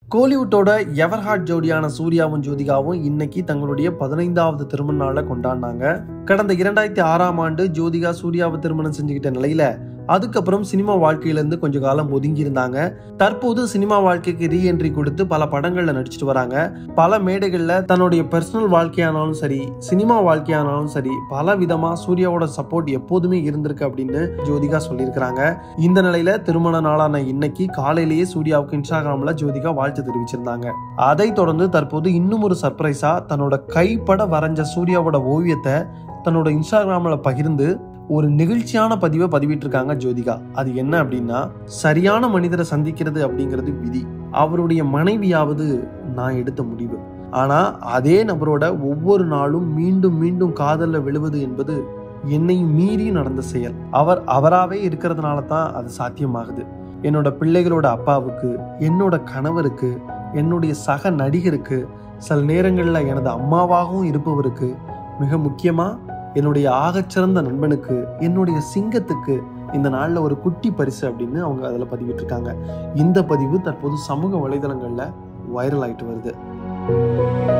கோலிவுட்டோட எவர்ஹார்ட் ஜோடியான சூர்யாவும் ஜோதிகாவும் இன்னைக்கு தங்களுடைய பதினைந்தாவது திருமண நாளை கொண்டாடினாங்க கடந்த இரண்டாயிரத்தி ஆறாம் ஆண்டு ஜோதிகா சூர்யாவை திருமணம் செஞ்சுக்கிட்ட நிலையில அதுக்கப்புறம் சினிமா வாழ்க்கையிலேருந்து கொஞ்ச காலம் ஒதுங்கி இருந்தாங்க தற்போது சினிமா வாழ்க்கைக்கு ரீஎன்ட்ரி கொடுத்து பல படங்கள்ல நடிச்சிட்டு வராங்க பல மேடைகள்ல தன்னுடைய பர்சனல் வாழ்க்கையானாலும் சரி சினிமா வாழ்க்கையானாலும் சரி பல விதமா சூர்யாவோட சப்போர்ட் எப்போதுமே இருந்திருக்கு அப்படின்னு ஜோதிகா சொல்லியிருக்கிறாங்க இந்த நிலையில திருமண நாளான இன்னைக்கு காலையிலேயே சூர்யாவுக்கு இன்ஸ்டாகிராம்ல ஜோதிகா வாழ்த்து தெரிவிச்சிருந்தாங்க அதை தொடர்ந்து தற்போது இன்னும் ஒரு சர்ப்ரைஸா தன்னோட கைப்பட வரைஞ்ச சூர்யாவோட ஓவியத்தை தன்னோட இன்ஸ்டாகிராம்ல பகிர்ந்து ஒரு நெகிழ்ச்சியான பதிவை பதிவிட்டிருக்காங்க ஜோதிகா அது என்ன அப்படின்னா சரியான மனிதரை சந்திக்கிறது அப்படிங்கிறது விதி அவருடைய மனைவியாவது நான் எடுத்த முடிவு ஆனா அதே நபரோட ஒவ்வொரு நாளும் மீண்டும் மீண்டும் காதல்ல விழுவது என்பது என்னை மீறி நடந்த செயல் அவர் அவராவே இருக்கிறதுனால தான் அது சாத்தியமாகுது என்னோட பிள்ளைகளோட அப்பாவுக்கு என்னோட கணவருக்கு என்னுடைய சக நடிகருக்கு சில நேரங்களில் எனது அம்மாவாகவும் இருப்பவருக்கு மிக முக்கியமா என்னுடைய ஆகச்சிறந்த நண்பனுக்கு என்னுடைய சிங்கத்துக்கு இந்த நாளில் ஒரு குட்டி பரிசு அப்படின்னு அவங்க அதில் பதிவிட்டிருக்காங்க இந்த பதிவு தற்போது சமூக வலைதளங்களில் வைரல் ஆயிட்டு வருது